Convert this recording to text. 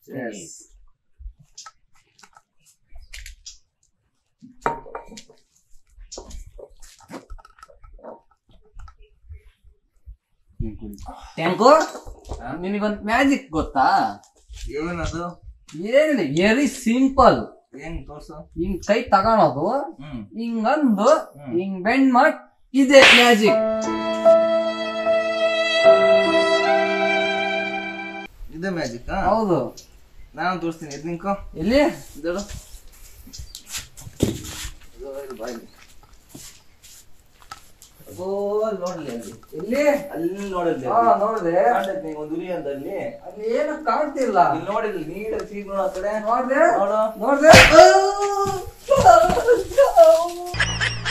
Tank ನಿನಗೊಂದು magic ಗೊತ್ತಾ ಏನದು ಏನಿಲ್ಲ ವೆರಿ ಸಿಂಪಲ್ ಏನ್ ತೋರ್ಸು ಹಿಂಗ್ ಕೈ ತಗೊಳೋದು ಹ್ಮ್ ಹಿಂಗಂದು ಹಿಂಗ್ ಬೆಂಡ್ ಮಾಡಿ ಇದೆ ಮ್ಯಾಜಿಕ್ ಇದೆ ಮ್ಯಾಜಿಕ್ ಹೌದು ನಾನು ತೋರಿಸ್ತೀನಿ ಎದ್ ನಿಂಕೋ ಎಲ್ಲಿ ಇದಳು ಇದು ಇಲ್ಲಿ ಬಾ ಇಲ್ಲಿ. ಅಗೋ, ಅಲ್ಲಿ ನೋಡ್ಲಿ ಅಲ್ಲಿ ಎಲ್ಲಿ ಅಲ್ಲಿ ನೋಡಲ್ಲಿ ಹಾ ನೋಡ್ದೆ ಕಾಣ್ತೈತೆ ನಿಂಗೆ ಒಂದು ಉರಿ ಅಂತ ಅಲ್ಲಿ ಅಲ್ಲಿ ಏನು ಕಾಣ್ತಿಲ್ಲ ಇಲ್ಲಿ ನೋಡಿಲ್ಲ ನೀಟಾಗಿ ಸೀಗ್ ನೋಡು ಆ ಕಡೆ ನೋಡ್ದೆ ನೋಡು ನೋಡ್ದೆ